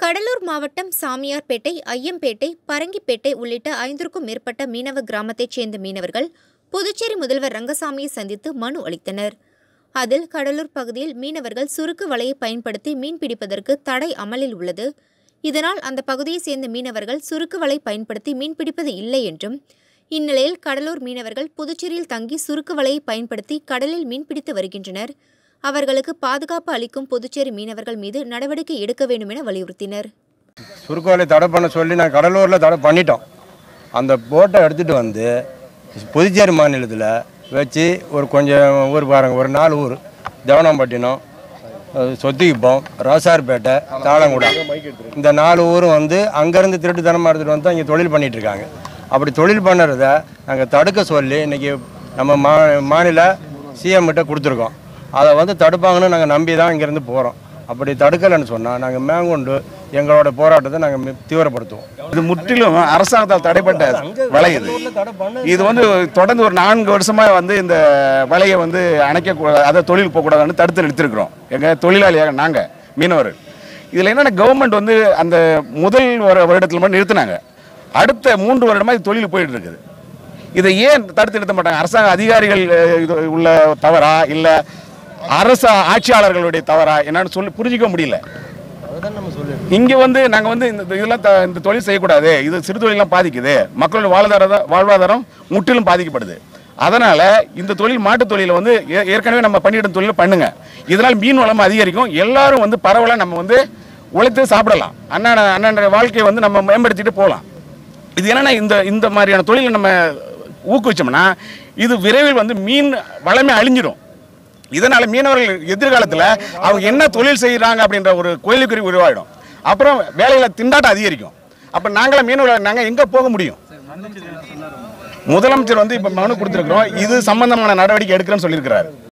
கடலூர் மாவட்டம் சாமியார்பேட்டை ஐயம்பேட்டை பரங்கிப்பேட்டை உள்ளிட்ட ஐந்திற்கும் மேற்பட்ட மீனவ கிராமத்தைச் சேர்ந்த மீனவர்கள் புதுச்சேரி முதல்வர் ரங்கசாமியை சந்தித்து மனு அளித்தனர் அதில் கடலூர் பகுதியில் மீனவர்கள் சுருக்கு வலையை பயன்படுத்தி மீன் பிடிப்பதற்கு தடை அமலில் உள்ளது இதனால் அந்த பகுதியைச் சேர்ந்த மீனவர்கள் சுருக்கு வலை பயன்படுத்தி மீன் பிடிப்பது இல்லை என்றும் இந்நிலையில் கடலூர் மீனவர்கள் புதுச்சேரியில் தங்கி சுருக்கு வலையை பயன்படுத்தி கடலில் மீன்பிடித்து வருகின்றனர் அவர்களுக்கு பாதுகாப்பு அளிக்கும் புதுச்சேரி மீனவர்கள் மீது நடவடிக்கை எடுக்க வேண்டும் என வலியுறுத்தினர் சுருக்கோலை தடை பண்ண சொல்லி நான் கடலூரில் தடை பண்ணிட்டோம் அந்த போட்டை எடுத்துகிட்டு வந்து புதுச்சேரி மாநிலத்தில் வச்சு ஒரு கொஞ்சம் ஊர் பாருங்க ஒரு நாலு ஊர் தேவனாம்பட்டினம் அஹ் சொத்திக்குப்பம் ரோசார்பேட்டை தாளங்குடம் இந்த நாலு ஊரும் வந்து அங்கேருந்து திருட்டுத்தனமாக எடுத்துகிட்டு வந்து இங்கே தொழில் பண்ணிட்டு இருக்காங்க அப்படி தொழில் பண்ணுறத நாங்கள் தடுக்க சொல்லி இன்றைக்கி நம்ம மா மாநில சிஎம் கிட்ட கொடுத்துருக்கோம் அதை வந்து தடுப்பாங்கன்னு நாங்கள் நம்பி தான் இங்கேருந்து போகிறோம் அப்படி தடுக்கலைன்னு சொன்னால் நாங்கள் மேற்கொண்டு எங்களோட போராட்டத்தை நாங்கள் தீவிரப்படுத்துவோம் இது முற்றிலும் அரசாங்கத்தால் தடைப்பட்ட வலை இது இது வந்து தொடர்ந்து ஒரு நான்கு வருஷமா வந்து இந்த வலையை வந்து அணைக்க கூடாது அதை தொழில் போகக்கூடாதுன்னு தடுத்து நிறுத்திருக்கிறோம் எங்க தொழிலாளியாக நாங்க மீனவர்கள் இதுல என்னன்னா கவர்மெண்ட் வந்து அந்த முதல் வர வருடத்துல மட்டும் நிறுத்தினாங்க அடுத்த மூன்று வருடமா இது தொழில் போயிட்டு இருக்குது இதை ஏன் தடுத்து நிறுத்த மாட்டாங்க அரசாங்க அதிகாரிகள் அஹ், இது உள்ள தவறா இல்ல அரசு ஆட்சியாளர்களுடைய தவறா என்னன்னு சொல்லி புரிஞ்சிக்க முடியல இங்க வந்து நாங்க வந்து இந்த இதெல்லாம் த- இந்த தொழில் செய்யக்கூடாது இது சிறு தொழிலாம் பாதிக்குது மக்களோட வாழ்வாதார வாழ்வாதாரம் முற்றிலும் பாதிக்கப்படுது அதனால இந்த தொழில் மாட்டுத் தொழிலை வந்து ஏ- ஏற்கனவே நம்ம பண்ணிட்டு தொழிலை பண்ணுங்க இதனால் மீன் வளம் அதிகரிக்கும் எல்லாரும் வந்து பரவலாக நம்ம வந்து உழைத்து சாப்பிடலாம் அண்ணன் அண்ணன் வாழ்க்கையை வந்து நம்ம மேம்படுத்திட்டு போகலாம் இது என்னன்னா இந்த இந்த மாதிரியான தொழிலை நம்ம ஊக்குவிச்சோம்னா இது விரைவில் வந்து மீன் வளமே அழிஞ்சிடும் இதனால மீனவர்கள் எதிர்காலத்தில் அவங்க என்ன தொழில் செய்கிறாங்க அப்படின்ற ஒரு கேள்விக்குறி உருவாயிடும் அப்புறம் வேலையில திண்டாட்டம் அதிகரிக்கும் அப்போ நாங்களே மீனவர்கள் நாங்கள் எங்கே போக முடியும் முதலமைச்சர் வந்து இப்போ மனு கொடுத்துருக்குறோம் இது சம்பந்தமான நடவடிக்கை எடுக்கிறேன்னு சொல்லியிருக்கிறாரு